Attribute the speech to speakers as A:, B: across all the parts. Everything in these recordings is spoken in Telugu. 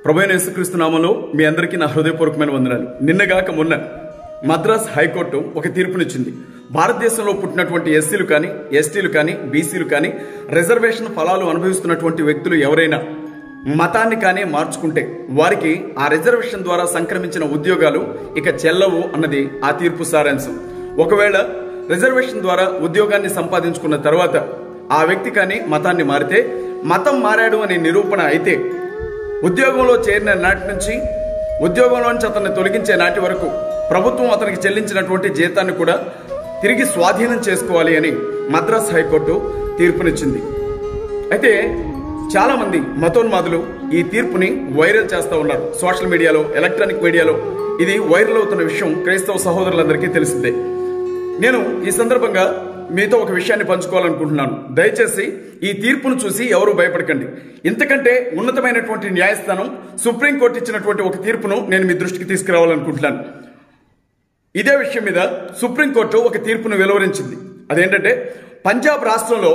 A: ప్రభైన యేసుక్రీస్తు నామంలో మీ అందరికీ నా హృదయపూర్వకమైన వందనాలు నిన్నగాక మొన్న మద్రాస్ హైకోర్టు ఒక తీర్పునిచ్చింది భారతదేశంలో పుట్టినటువంటి ఎస్సీలు కానీ ఎస్టీలు కానీ బీసీలు కానీ రిజర్వేషన్ ఫలాలు అనుభవిస్తున్నటువంటి వ్యక్తులు ఎవరైనా మతాన్ని కానీ మార్చుకుంటే వారికి ఆ రిజర్వేషన్ ద్వారా సంక్రమించిన ఉద్యోగాలు ఇక చెల్లవు అన్నది ఆ తీర్పు సారాంశం ఒకవేళ రిజర్వేషన్ ద్వారా ఉద్యోగాన్ని సంపాదించుకున్న తర్వాత ఆ వ్యక్తి కానీ మతాన్ని మారితే మతం మారాడు అనే నిరూపణ అయితే ఉద్యోగంలో చేరిన నాటి నుంచి ఉద్యోగంలోంచి అతన్ని తొలగించే నాటి వరకు ప్రభుత్వం అతనికి చెల్లించినటువంటి జీతాన్ని కూడా తిరిగి స్వాధీనం చేసుకోవాలి అని మద్రాస్ హైకోర్టు తీర్పునిచ్చింది అయితే చాలా మంది మతోన్మాదులు ఈ తీర్పుని వైరల్ చేస్తూ ఉన్నారు సోషల్ మీడియాలో ఎలక్ట్రానిక్ మీడియాలో ఇది వైరల్ అవుతున్న విషయం క్రైస్తవ సహోదరులందరికీ తెలిసిందే నేను ఈ సందర్భంగా మీతో ఒక విషయాన్ని పంచుకోవాలనుకుంటున్నాను దయచేసి ఈ తీర్పును చూసి ఎవరు భయపడకండి ఇంతకంటే ఉన్నతమైనటువంటి న్యాయస్థానం సుప్రీంకోర్టు ఇచ్చినటువంటి ఒక తీర్పును నేను మీ దృష్టికి తీసుకురావాలనుకుంటున్నాను ఇదే విషయం మీద సుప్రీంకోర్టు ఒక తీర్పును వెలువరించింది అదేంటంటే పంజాబ్ రాష్ట్రంలో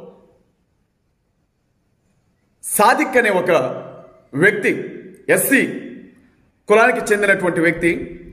A: సాదిక్ అనే ఒక వ్యక్తి ఎస్సీ కులానికి చెందినటువంటి వ్యక్తి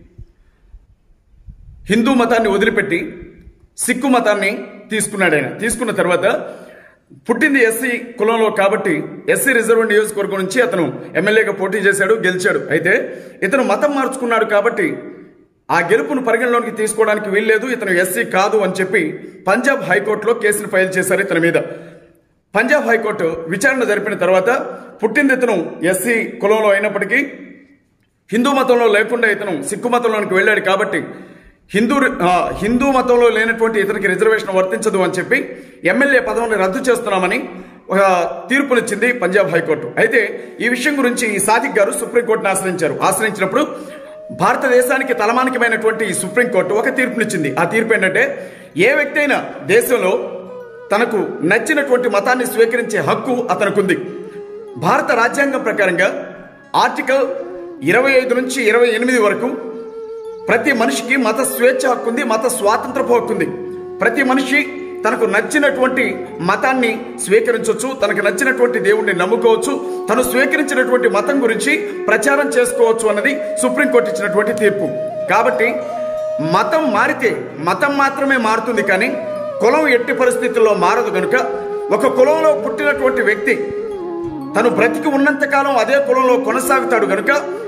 A: హిందూ మతాన్ని వదిలిపెట్టి సిక్కు మతాన్ని తీసుకున్నాడు ఆయన తీసుకున్న తర్వాత పుట్టింది ఎస్సీ కులంలో కాబట్టి ఎస్సీ రిజర్వ్ నియోజకవర్గం నుంచి అతను ఎమ్మెల్యేగా పోటీ చేశాడు గెలిచాడు అయితే ఇతను మతం మార్చుకున్నాడు కాబట్టి ఆ గెలుపును పరిగణలోకి తీసుకోవడానికి వీల్లేదు ఇతను ఎస్సీ కాదు అని చెప్పి పంజాబ్ హైకోర్టులో కేసును ఫైల్ చేశారు ఇతని మీద పంజాబ్ హైకోర్టు విచారణ జరిపిన తర్వాత పుట్టింది ఇతను ఎస్సీ కులంలో అయినప్పటికీ హిందూ మతంలో లేకుండా ఇతను సిక్కు మతంలోనికి వెళ్ళాడు కాబట్టి హిందూ ఆ, హిందూ మతంలో లేనటువంటి ఇతనికి రిజర్వేషన్ వర్తించదు అని చెప్పి ఎమ్మెల్యే పదవిని రద్దు చేస్తున్నామని ఒక తీర్పునిచ్చింది పంజాబ్ హైకోర్టు అయితే ఈ విషయం గురించి ఈ సాదిక్ గారు సుప్రీంకోర్టును ఆశ్రయించారు ఆశ్రయించినప్పుడు భారతదేశానికి తలమానికమైనటువంటి ఈ సుప్రీంకోర్టు ఒక తీర్పునిచ్చింది ఆ తీర్పు ఏంటంటే ఏ వ్యక్తి అయినా దేశంలో తనకు నచ్చినటువంటి మతాన్ని స్వీకరించే హక్కు అతనుకుంది భారత రాజ్యాంగం ప్రకారంగా ఆర్టికల్ ఇరవై ఐదు నుంచి ఇరవై ఎనిమిది వరకు ప్రతి మనిషికి మత స్వేచ్ఛ హక్కు ఉంది మత స్వాతంత్రపు హక్కు ఉంది ప్రతి మనిషి తనకు నచ్చినటువంటి మతాన్ని స్వీకరించవచ్చు తనకు నచ్చినటువంటి దేవుణ్ణి నమ్ముకోవచ్చు తను స్వీకరించినటువంటి మతం గురించి ప్రచారం చేసుకోవచ్చు అన్నది సుప్రీంకోర్టు ఇచ్చినటువంటి తీర్పు కాబట్టి మతం మారితే మతం మాత్రమే మారుతుంది కానీ కులం ఎట్టి పరిస్థితుల్లో మారదు గనుక ఒక కులంలో పుట్టినటువంటి వ్యక్తి తను బ్రతికి ఉన్నంతకాలం అదే కులంలో కొనసాగుతాడు గనుక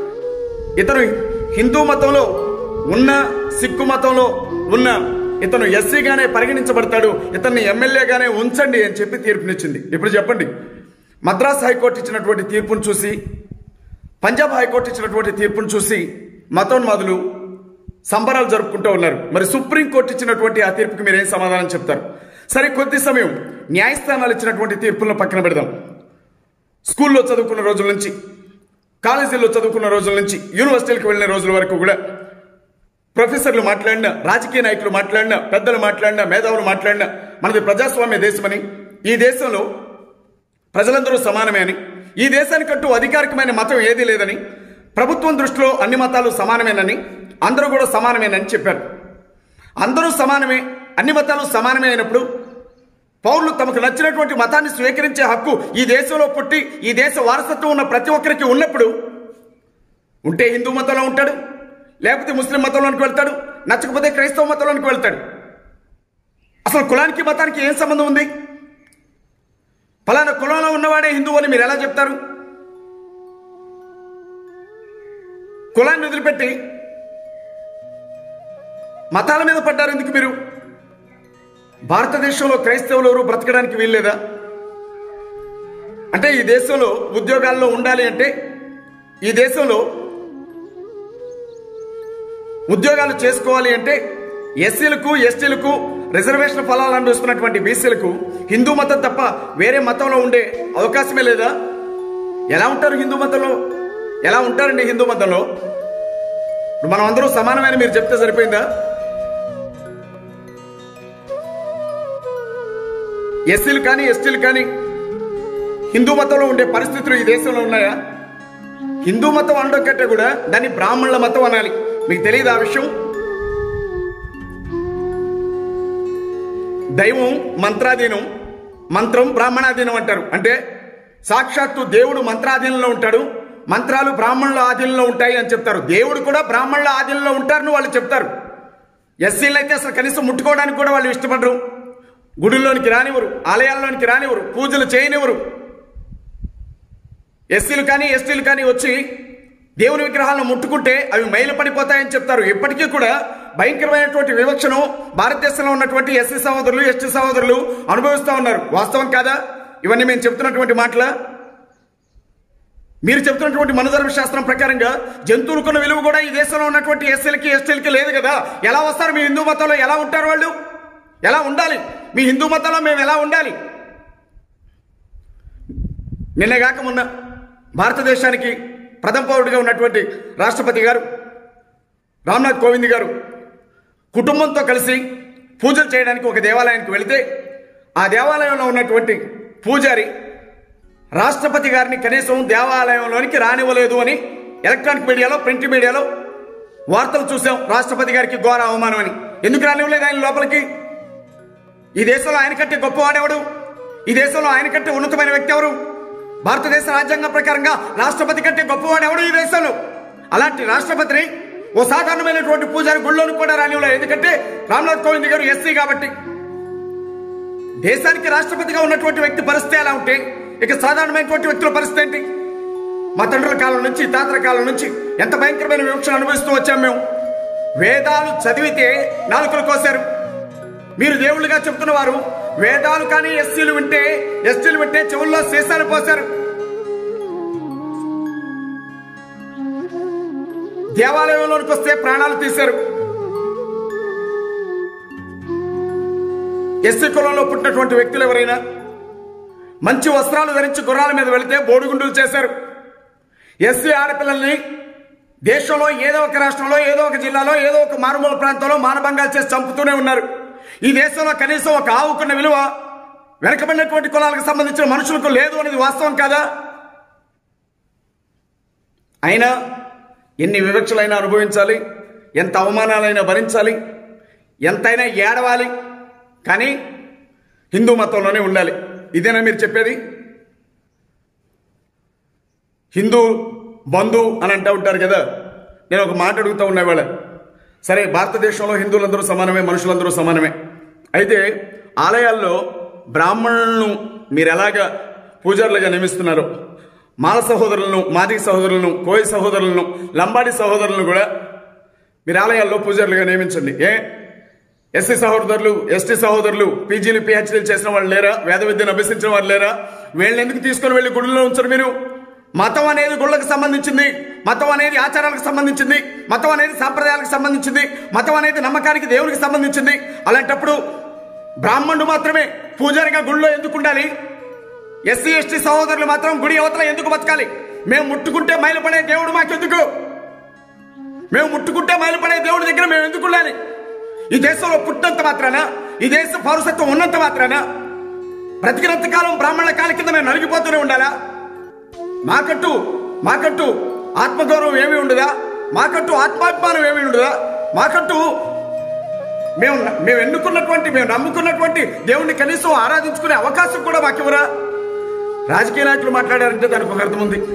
A: ఇతను హిందూ మతంలో ఉన్న సిక్కు మతంలో ఉన్న ఇతను ఎస్సీగానే పరిగణించబడతాడు ఇతన్ని ఎమ్మెల్యేగానే ఉంచండి అని చెప్పి తీర్పునిచ్చింది ఇప్పుడు చెప్పండి మద్రాస్ హైకోర్టు ఇచ్చినటువంటి తీర్పును చూసి పంజాబ్ హైకోర్టు ఇచ్చినటువంటి తీర్పును చూసి మతోన్మాదులు సంబరాలు జరుపుకుంటూ ఉన్నారు మరి సుప్రీంకోర్టు ఇచ్చినటువంటి ఆ తీర్పుకి మీరు ఏం సమాధానం చెప్తారు సరే కొద్ది సమయం న్యాయస్థానాలు ఇచ్చినటువంటి తీర్పులను పక్కన పెడదాం స్కూల్లో చదువుకున్న రోజుల నుంచి కాలేజీల్లో చదువుకున్న రోజుల నుంచి యూనివర్సిటీలకు వెళ్ళిన రోజుల వరకు కూడా ప్రొఫెసర్లు మాట్లాడినా రాజకీయ నాయకులు మాట్లాడినా పెద్దలు మాట్లాడినా మేధావులు మాట్లాడినా మనది ప్రజాస్వామ్య దేశమని ఈ దేశంలో ప్రజలందరూ సమానమే అని ఈ దేశానికంటూ అధికారికమైన మతం ఏదీ లేదని ప్రభుత్వం దృష్టిలో అన్ని మతాలు సమానమేనని అందరూ కూడా సమానమేనని చెప్పారు అందరూ సమానమే అన్ని మతాలు సమానమే అయినప్పుడు పౌరులు తమకు నచ్చినటువంటి మతాన్ని స్వీకరించే హక్కు ఈ దేశంలో పుట్టి ఈ దేశ వారసత్వం ఉన్న ప్రతి ఒక్కరికి ఉన్నప్పుడు ఉంటే హిందూ మతంలో ఉంటాడు లేకపోతే ముస్లిం మతంలోనికి వెళ్తాడు నచ్చకపోతే క్రైస్తవ మతంలోనికి వెళ్తాడు అసలు కులానికి మతానికి ఏం సంబంధం ఉంది ఫలానా కులంలో ఉన్నవాడే హిందువు అని మీరు ఎలా చెప్తారు కులాన్ని వదిలిపెట్టి మతాల మీద పడ్డారు ఎందుకు మీరు భారతదేశంలో క్రైస్తవులు ఎవరు బ్రతకడానికి వీల్లేదా అంటే ఈ దేశంలో ఉద్యోగాల్లో ఉండాలి అంటే ఈ దేశంలో ఉద్యోగాలు చేసుకోవాలి అంటే ఎస్సీలకు ఎస్టీలకు రిజర్వేషన్ ఫలాలు అనుభవిస్తున్నటువంటి బీసీలకు హిందూ మతం తప్ప వేరే మతంలో ఉండే అవకాశమే లేదా ఎలా ఉంటారు హిందూ మతంలో ఎలా ఉంటారండి హిందూ మతంలో ఇప్పుడు మనం అందరూ సమానమైన మీరు చెప్తే సరిపోయిందా ఎస్సీలు కానీ ఎస్టీలు కానీ హిందూ మతంలో ఉండే పరిస్థితులు ఈ దేశంలో ఉన్నాయా హిందూ మతం అనడం కంటే కూడా దాన్ని బ్రాహ్మణుల మతం అనాలి మీకు తెలియదు ఆ విషయం దైవం మంత్రాధీనం మంత్రం బ్రాహ్మణాధీనం అంటారు అంటే సాక్షాత్తు దేవుడు మంత్రాధీనంలో ఉంటాడు మంత్రాలు బ్రాహ్మణుల ఆధీనంలో ఉంటాయి అని చెప్తారు దేవుడు కూడా బ్రాహ్మణుల ఆధీనంలో ఉంటారని వాళ్ళు చెప్తారు ఎస్సీలు అయితే అసలు కనీసం ముట్టుకోవడానికి కూడా వాళ్ళు ఇష్టపడరు గుడుల్లోనికి రానివ్వరు ఆలయాల్లోనికి రానివ్వరు పూజలు చేయనివ్వరు ఎస్సీలు కానీ ఎస్టీలు కానీ వచ్చి దేవుని విగ్రహాలను ముట్టుకుంటే అవి మైలు పడిపోతాయని చెప్తారు ఇప్పటికీ కూడా భయంకరమైనటువంటి వివక్షను భారతదేశంలో ఉన్నటువంటి ఎస్సీ సహోదరులు ఎస్టీ సహోదరులు అనుభవిస్తూ ఉన్నారు వాస్తవం కాదా ఇవన్నీ మేము చెప్తున్నటువంటి మాటల మీరు చెప్తున్నటువంటి మనధర్మ శాస్త్రం ప్రకారంగా జంతువులకున్న విలువ కూడా ఈ దేశంలో ఉన్నటువంటి ఎస్సీలకి ఎస్టీలకి లేదు కదా ఎలా వస్తారు మీ హిందూ మతంలో ఎలా ఉంటారు వాళ్ళు ఎలా ఉండాలి మీ హిందూ మతంలో మేము ఎలా ఉండాలి నిన్నగాక మొన్న భారతదేశానికి ప్రథమ పౌరుడిగా ఉన్నటువంటి రాష్ట్రపతి గారు రామ్నాథ్ కోవింద్ గారు కుటుంబంతో కలిసి పూజలు చేయడానికి ఒక దేవాలయానికి వెళితే ఆ దేవాలయంలో ఉన్నటువంటి పూజారి రాష్ట్రపతి గారిని కనీసం దేవాలయంలోనికి రానివ్వలేదు అని ఎలక్ట్రానిక్ మీడియాలో ప్రింట్ మీడియాలో వార్తలు చూసాం రాష్ట్రపతి గారికి ఘోర అవమానం అని ఎందుకు రానివ్వలేదు ఆయన లోపలికి ఈ దేశంలో ఆయన కంటే గొప్పవాడెవడు ఈ దేశంలో ఆయన కంటే ఉన్నతమైన వ్యక్తి ఎవరు భారతదేశ రాజ్యాంగం ప్రకారంగా రాష్ట్రపతి కంటే గొప్పవాడు ఎవడు ఈ దేశంలో అలాంటి రాష్ట్రపతిని ఓ సాధారణమైనటువంటి పూజారి గుళ్ళోని కూడా రానివ్వలేదు ఎందుకంటే రామ్నాథ్ కోవింద్ గారు ఎస్సీ కాబట్టి దేశానికి రాష్ట్రపతిగా ఉన్నటువంటి వ్యక్తి పరిస్థితి ఎలా ఉంటే ఇక సాధారణమైనటువంటి వ్యక్తుల పరిస్థితి ఏంటి మా తండ్రుల కాలం నుంచి తాతల కాలం నుంచి ఎంత భయంకరమైన వివక్షను అనుభవిస్తూ వచ్చాం మేము వేదాలు చదివితే నాలుకలు కోసారు మీరు దేవుళ్ళుగా చెప్తున్న వారు వేదాలు కానీ ఎస్సీలు వింటే ఎస్టీలు వింటే చెవుల్లో సీసాలు పోశారు దేవాలయంలోనికి వస్తే ప్రాణాలు తీశారు ఎస్సీ కులంలో పుట్టినటువంటి వ్యక్తులు ఎవరైనా మంచి వస్త్రాలు ధరించి గుర్రాల మీద వెళితే బోడిగుండులు చేశారు ఎస్సీ ఆడపిల్లల్ని దేశంలో ఏదో ఒక రాష్ట్రంలో ఏదో ఒక జిల్లాలో ఏదో ఒక మారుమూల ప్రాంతంలో మానభంగాలు చేసి చంపుతూనే ఉన్నారు ఈ దేశంలో కనీసం ఒక ఆవుకున్న విలువ వెనకబడినటువంటి కులాలకు సంబంధించిన మనుషులకు లేదు అనేది వాస్తవం కాదా అయినా ఎన్ని వివక్షలైనా అనుభవించాలి ఎంత అవమానాలైనా భరించాలి ఎంతైనా ఏడవాలి కానీ హిందూ మతంలోనే ఉండాలి ఇదేనా మీరు చెప్పేది హిందూ బంధు అని అంటూ ఉంటారు కదా నేను ఒక మాట అడుగుతూ ఉన్నా ఇవాళ సరే భారతదేశంలో హిందువులందరూ సమానమే మనుషులందరూ సమానమే అయితే ఆలయాల్లో బ్రాహ్మణులను మీరు ఎలాగా పూజారులుగా నియమిస్తున్నారో మాల సహోదరులను మాదిగ సహోదరులను కోయ సహోదరులను లంబాడి సహోదరులను కూడా మీరు ఆలయాల్లో పూజారులుగా నియమించండి ఏ ఎస్సీ సహోదరులు ఎస్టీ సహోదరులు పీజీలు పిహెచ్డీలు చేసిన వాళ్ళు లేరా వేద విద్యను అభ్యసించిన వాళ్ళు లేరా వీళ్ళని ఎందుకు తీసుకొని వెళ్ళి గుడిలో ఉంచరు మీరు మతం అనేది గుళ్ళకు సంబంధించింది మతం అనేది ఆచారాలకు సంబంధించింది మతం అనేది సాంప్రదాయాలకు సంబంధించింది మతం అనేది నమ్మకానికి దేవునికి సంబంధించింది అలాంటప్పుడు బ్రాహ్మణుడు మాత్రమే పూజారిగా గుడిలో ఎందుకు ఉండాలి ఎస్సీ ఎస్టీ సహోదరులు మాత్రం గుడి అవతల ఎందుకు బతకాలి మేము ముట్టుకుంటే మైలుపడే దేవుడు మాకెందుకు మేము ముట్టుకుంటే మైలుపడే దేవుడి దగ్గర మేము ఎందుకు ఉండాలి ఈ దేశంలో పుట్టినంత మాత్రాన ఈ దేశ పౌరసత్వం ఉన్నంత మాత్రాన బ్రతికినంత కాలం బ్రాహ్మణుల కాలి కింద మేము నలిగిపోతూనే ఉండాలా మాకట్టు మాకట్టు ఆత్మగౌరవం ఏమీ ఉండదా మాకట్టు ఆత్మాభిమానం ఏమీ ఉండదా మాకట్టు మేము మేము ఎన్నుకున్నటువంటి మేము నమ్ముకున్నటువంటి దేవుణ్ణి కనీసం ఆరాధించుకునే అవకాశం కూడా మాకివ్వరా రాజకీయ నాయకులు మాట్లాడారంటే దానికి ఒక అర్థం ఉంది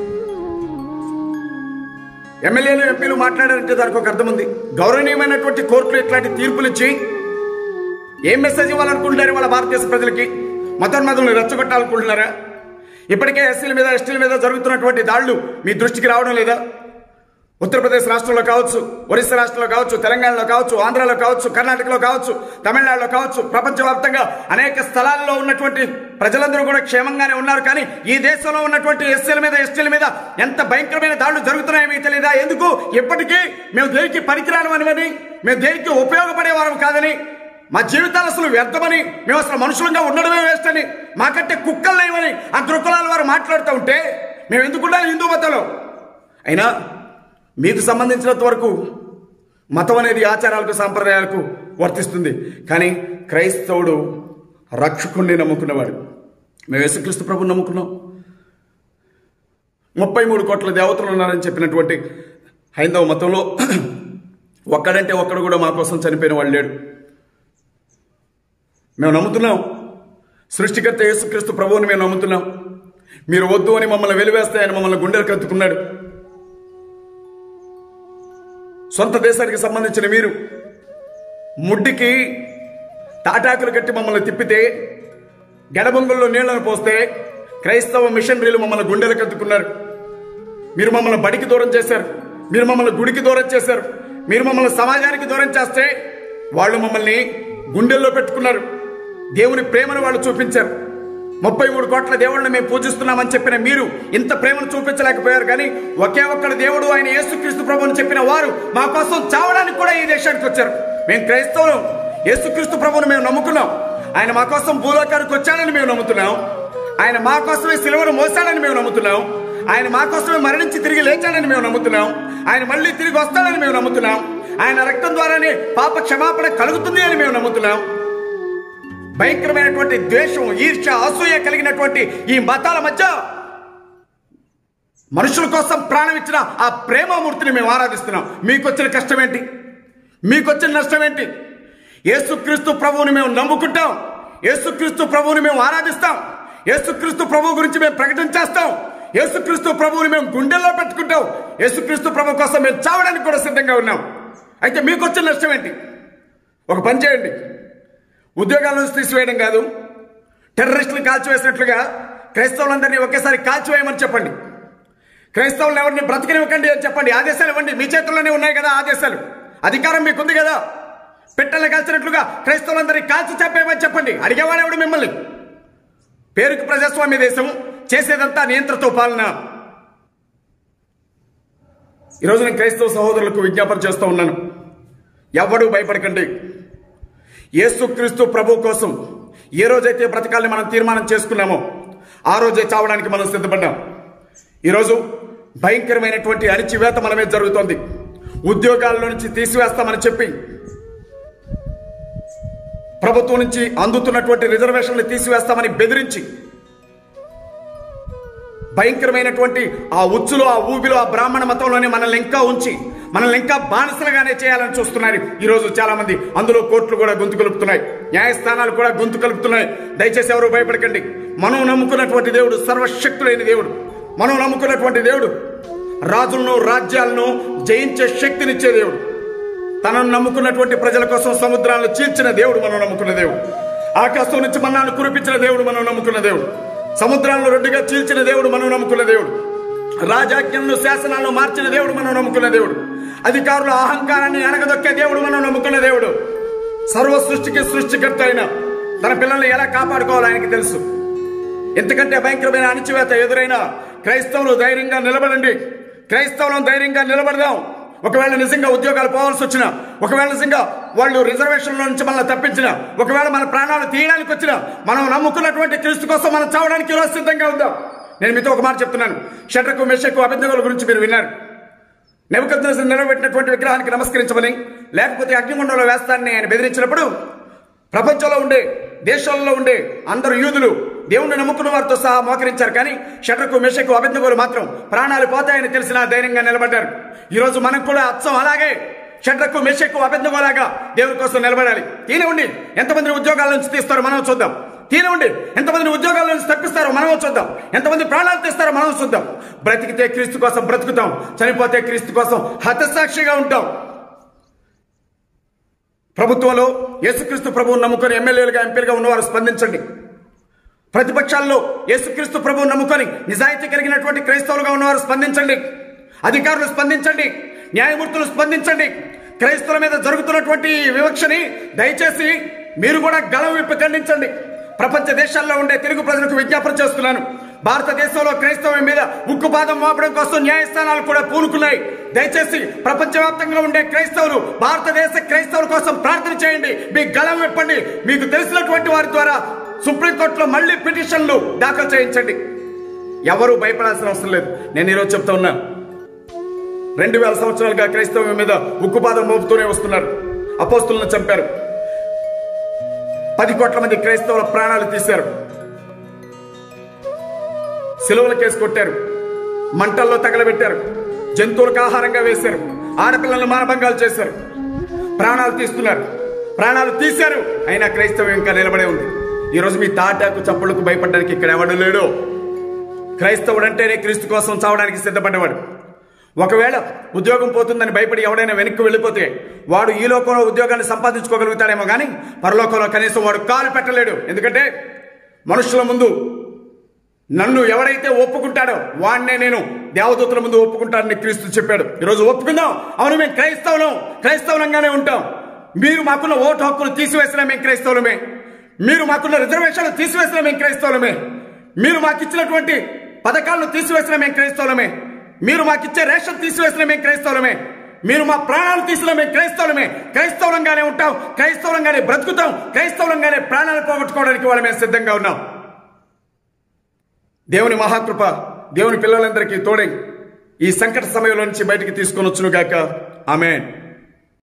A: ఎమ్మెల్యేలు ఎంపీలు మాట్లాడారంటే దానికి ఒక అర్థం ఉంది గౌరవనీయమైనటువంటి కోర్టులు ఇట్లాంటి తీర్పులు ఇచ్చి ఏం మెసేజ్ ఇవ్వాలనుకుంటున్నారు వాళ్ళ భారతదేశ ప్రజలకి మతోన్మతులను రెచ్చగొట్టాలనుకుంటున్నారా ఇప్పటికే ఎస్సీల మీద ఎస్టీల మీద జరుగుతున్నటువంటి దాడులు మీ దృష్టికి రావడం లేదా ఉత్తరప్రదేశ్ రాష్ట్రంలో కావచ్చు ఒరిస్సా రాష్ట్రంలో కావచ్చు తెలంగాణలో కావచ్చు ఆంధ్రాలో కావచ్చు కర్ణాటకలో కావచ్చు తమిళనాడులో కావచ్చు ప్రపంచవ్యాప్తంగా అనేక స్థలాల్లో ఉన్నటువంటి ప్రజలందరూ కూడా క్షేమంగానే ఉన్నారు కానీ ఈ దేశంలో ఉన్నటువంటి ఎస్సీల మీద ఎస్టీల మీద ఎంత భయంకరమైన దాడులు జరుగుతున్నాయో మీకు తెలియదా ఎందుకు ఇప్పటికీ మేము దేనికి పనికిరాను అని మేము దేనికి ఉపయోగపడే వారం కాదని మా జీవితాలు అసలు వ్యర్థమని మేము అసలు మనుషులంగా ఉండడమే వేస్ట్ అని మాకంటే కుక్కలు లేవని ఆ దృక్కులాల వారు మాట్లాడుతూ ఉంటే మేము ఎందుకు ఉండాలి హిందూ మతంలో అయినా మీకు సంబంధించినంత వరకు మతం అనేది ఆచారాలకు సాంప్రదాయాలకు వర్తిస్తుంది కానీ క్రైస్తవుడు రక్షకుణ్ణి నమ్ముకున్నవాడు మేము యేసుక్రీస్తు ప్రభుని నమ్ముకున్నాం ముప్పై మూడు కోట్ల దేవతలు ఉన్నారని చెప్పినటువంటి హైందవ మతంలో ఒక్కడంటే ఒక్కడు కూడా మా కోసం చనిపోయిన వాడు లేడు మేము నమ్ముతున్నాం సృష్టికర్త యేసుక్రీస్తు ప్రభువుని మేము నమ్ముతున్నాం మీరు వద్దు అని మమ్మల్ని వెలివేస్తే ఆయన మమ్మల్ని గుండెలు కత్తుకున్నాడు సొంత దేశానికి సంబంధించిన మీరు ముడ్డికి తాటాకులు కట్టి మమ్మల్ని తిప్పితే గడబొంగుల్లో నీళ్లను పోస్తే క్రైస్తవ మిషనరీలు మమ్మల్ని గుండెలకు ఎత్తుకున్నారు మీరు మమ్మల్ని బడికి దూరం చేశారు మీరు మమ్మల్ని గుడికి దూరం చేశారు మీరు మమ్మల్ని సమాజానికి దూరం చేస్తే వాళ్ళు మమ్మల్ని గుండెల్లో పెట్టుకున్నారు దేవుని ప్రేమను వాళ్ళు చూపించారు ముప్పై మూడు కోట్ల దేవుళ్ళని మేము పూజిస్తున్నామని చెప్పిన మీరు ఇంత ప్రేమను చూపించలేకపోయారు కానీ ఒకే ఒక్కడు దేవుడు ఆయన యేసుక్రీస్తు ప్రభుని చెప్పిన వారు మా కోసం చావడానికి కూడా ఈ దేశానికి వచ్చారు మేము క్రైస్తవులు యేసుక్రీస్తు ప్రభుని మేము నమ్ముకున్నాం ఆయన మా కోసం భూలోకానికి వచ్చాడని మేము నమ్ముతున్నాం ఆయన మా కోసమే సిలువను మోసాడని మేము నమ్ముతున్నాం ఆయన మా కోసమే మరణించి తిరిగి లేచాడని మేము నమ్ముతున్నాం ఆయన మళ్ళీ తిరిగి వస్తాడని మేము నమ్ముతున్నాం ఆయన రక్తం ద్వారానే పాప క్షమాపణ కలుగుతుంది అని మేము నమ్ముతున్నాం భయంకరమైనటువంటి ద్వేషం ఈర్ష అసూయ కలిగినటువంటి ఈ మతాల మధ్య మనుషుల కోసం ప్రాణం ఇచ్చిన ఆ ప్రేమమూర్తిని మేము ఆరాధిస్తున్నాం మీకు వచ్చిన కష్టం ఏంటి మీకు వచ్చిన నష్టం ఏంటి యేసుక్రీస్తు ప్రభువుని మేము నమ్ముకుంటాం యేసుక్రీస్తు ప్రభువుని మేము ఆరాధిస్తాం యేసుక్రీస్తు ప్రభువు గురించి మేము ప్రకటన చేస్తాం యేసుక్రీస్తు ప్రభువుని మేము గుండెల్లో పెట్టుకుంటాం యేసుక్రీస్తు ప్రభు కోసం మేము చావడానికి కూడా సిద్ధంగా ఉన్నాం అయితే మీకు వచ్చిన నష్టం ఏంటి ఒక పని చేయండి ఉద్యోగాల నుంచి తీసివేయడం కాదు టెర్రరిస్టులు కాల్చివేసినట్లుగా క్రైస్తవులందరినీ ఒకేసారి కాల్చివేయమని చెప్పండి క్రైస్తవులను ఎవరిని బ్రతకనివ్వకండి అని చెప్పండి ఆదేశాలు ఇవ్వండి మీ చేతుల్లోనే ఉన్నాయి కదా ఆదేశాలు అధికారం మీకుంది కదా పిట్టల్ని కాల్చినట్లుగా క్రైస్తవులందరినీ కాల్చి చెప్పేయమని చెప్పండి అడిగేవాడెవడు మిమ్మల్ని పేరుకు ప్రజాస్వామ్య దేశం చేసేదంతా నియంత్రణతో పాలన ఈరోజు నేను క్రైస్తవ సహోదరులకు విజ్ఞాపన చేస్తూ ఉన్నాను ఎవడు భయపడకండి యేసుక్రీస్తు ప్రభు కోసం ఏ రోజైతే బ్రతకాలని మనం తీర్మానం చేసుకున్నామో ఆ రోజే చావడానికి మనం సిద్ధపడ్డాం ఈరోజు భయంకరమైనటువంటి అణిచివేత మన మీద జరుగుతోంది ఉద్యోగాల్లో నుంచి తీసివేస్తామని చెప్పి ప్రభుత్వం నుంచి అందుతున్నటువంటి రిజర్వేషన్లు తీసివేస్తామని బెదిరించి భయంకరమైనటువంటి ఆ ఉచ్చులో ఆ ఊబిలో ఆ బ్రాహ్మణ మతంలోనే మనల్ని ఇంకా ఉంచి మనల్ని ఇంకా బానిసలుగానే చేయాలని చూస్తున్నారు ఈరోజు చాలా మంది అందులో కోర్టులు కూడా గొంతు కలుపుతున్నాయి న్యాయస్థానాలు కూడా గొంతు కలుపుతున్నాయి దయచేసి ఎవరు భయపడకండి మనం నమ్ముకున్నటువంటి దేవుడు సర్వశక్తుడైన దేవుడు మనం నమ్ముకున్నటువంటి దేవుడు రాజులను రాజ్యాలను జయించే శక్తినిచ్చే దేవుడు తనను నమ్ముకున్నటువంటి ప్రజల కోసం సముద్రాలను చీల్చిన దేవుడు మనం నమ్ముకున్న దేవుడు ఆకాశం నుంచి మన్నాను కురిపించిన దేవుడు మనం నమ్ముకున్న దేవుడు సముద్రాలను రెడ్డిగా చీల్చిన దేవుడు మనం నమ్ముకున్న దేవుడు రాజాజ్ఞలను శాసనాలను మార్చిన దేవుడు మనం నమ్ముకున్న దేవుడు అధికారుల అహంకారాన్ని అణగదొక్కే దేవుడు మనం నమ్ముకున్న దేవుడు సర్వ సృష్టికి సృష్టికర్త అయిన తన పిల్లల్ని ఎలా కాపాడుకోవాలో ఆయనకి తెలుసు ఎంతకంటే భయంకరమైన అణిచివేత ఎదురైనా క్రైస్తవులు ధైర్యంగా నిలబడండి క్రైస్తవులను ధైర్యంగా నిలబడదాం ఒకవేళ నిజంగా ఉద్యోగాలు పోవాల్సి వచ్చిన ఒకవేళ నిజంగా వాళ్ళు రిజర్వేషన్ల నుంచి మనల్ని తప్పించిన ఒకవేళ మన ప్రాణాలు తీయడానికి వచ్చిన మనం నమ్ముకున్నటువంటి క్రీస్తు కోసం మనం చావడానికి ఈరోజు సిద్ధంగా ఉందాం నేను మీతో ఒక మాట చెప్తున్నాను షట్రకు మెషకు అభిజ్ఞల గురించి మీరు విన్నారు నెబద్దు నిలబెట్టినటువంటి విగ్రహానికి నమస్కరించమని లేకపోతే అగ్నిగుండంలో వేస్తానని ఆయన బెదిరించినప్పుడు ప్రపంచంలో ఉండే దేశాల్లో ఉండే అందరు యూదులు దేవుణ్ణి నమ్ముకున్న వారితో సహా మోకరించారు కానీ షటకు మెషకు అభిజ్ఞలు మాత్రం ప్రాణాలు పోతాయని తెలిసిన ధైర్యంగా నిలబడ్డారు ఈరోజు మనం కూడా అచ్చం అలాగే షట్రకు మెషకు అభిజ్ఞలాగా దేవుని కోసం నిలబడాలి తీనివ్వండి ఎంతమంది ఉద్యోగాల నుంచి తీస్తారో మనం చూద్దాం తీనివ్వండి ఎంతమంది ఉద్యోగాల నుంచి తప్పిస్తారో మనం చూద్దాం ఎంతమంది ప్రాణాలు తీస్తారో మనం చూద్దాం బ్రతికితే క్రీస్తు కోసం బ్రతుకుతాం చనిపోతే క్రీస్తు కోసం హతసాక్షిగా ఉంటాం ప్రభుత్వంలో యేసుక్రీస్తు ప్రభువును నమ్ముకొని ఎమ్మెల్యేలుగా ఎంపీలుగా ఉన్నవారు స్పందించండి ప్రతిపక్షాల్లో యేసుక్రీస్తు ప్రభువును నమ్ముకొని నిజాయితీ కలిగినటువంటి క్రైస్తవులుగా ఉన్నవారు స్పందించండి అధికారులు స్పందించండి న్యాయమూర్తులు స్పందించండి క్రైస్తవుల మీద జరుగుతున్నటువంటి ఈ వివక్షని దయచేసి మీరు కూడా గళం విప్పి ఖండించండి ప్రపంచ దేశాల్లో ఉండే తెలుగు ప్రజలకు విజ్ఞాపన చేస్తున్నాను భారతదేశంలో క్రైస్తవం మీద ఉక్కుపాదం మోపడం కోసం న్యాయస్థానాలు కూడా పూనుకున్నాయి దయచేసి ప్రపంచవ్యాప్తంగా ఉండే క్రైస్తవులు భారతదేశ క్రైస్తవుల కోసం ప్రార్థన చేయండి మీ గళం విప్పండి మీకు తెలిసినటువంటి వారి ద్వారా సుప్రీంకోర్టులో మళ్ళీ పిటిషన్లు దాఖలు చేయించండి ఎవరు భయపడాల్సిన అవసరం లేదు నేను ఈరోజు చెప్తా ఉన్నా రెండు వేల సంవత్సరాలుగా క్రైస్తవం మీద ఉక్కుపాదం మోపుతూనే వస్తున్నారు అపోస్తులను చంపారు పది కోట్ల మంది క్రైస్తవుల ప్రాణాలు తీశారు సిలువల కేసు కొట్టారు మంటల్లో తగలబెట్టారు జంతువులకు ఆహారంగా వేశారు ఆడపిల్లలను మానభంగాలు చేశారు ప్రాణాలు తీస్తున్నారు ప్రాణాలు తీశారు అయినా క్రైస్తవం ఇంకా నిలబడే ఉంది ఈరోజు మీ తాటాకు చప్పులకు భయపడడానికి ఇక్కడ ఎవడు లేడు క్రైస్తవుడు అంటేనే క్రీస్తు కోసం చావడానికి సిద్ధపడ్డవాడు ఒకవేళ ఉద్యోగం పోతుందని భయపడి ఎవడైనా వెనక్కి వెళ్ళిపోతే వాడు ఈ లోకంలో ఉద్యోగాన్ని సంపాదించుకోగలుగుతాడేమో కానీ పరలోకంలో కనీసం వాడు కాలు పెట్టలేడు ఎందుకంటే మనుషుల ముందు నన్ను ఎవరైతే ఒప్పుకుంటాడో వాడినే నేను దేవదూతల ముందు ఒప్పుకుంటానని క్రీస్తు చెప్పాడు ఈరోజు ఒప్పుకుందాం అవును మేము క్రైస్తవులం క్రైస్తవులంగానే ఉంటాం మీరు మాకున్న ఓటు హక్కులు తీసివేసినా మేము క్రైస్తవులమే మీరు మాకున్న రిజర్వేషన్లు తీసివేసినా మేము క్రైస్తవులమే మీరు మాకు ఇచ్చినటువంటి పథకాలను తీసివేసినా మేము క్రైస్తవులమే మీరు మాకు ఇచ్చే రేషన్ తీసివేసినా మేము క్రైస్తవులమే మీరు మా ప్రాణాలు తీసినా మేము క్రైస్తవులమే క్రైస్తవులంగానే ఉంటాం క్రైస్తవులంగానే బ్రతుకుతాం క్రైస్తవులంగానే ప్రాణాలు పోగొట్టుకోవడానికి వాళ్ళు మేము సిద్ధంగా ఉన్నాం దేవుని మహాకృప దేవుని పిల్లలందరికీ తోడై ఈ సంకట సమయంలో నుంచి బయటికి తీసుకొని వచ్చును గాక ఆమెన్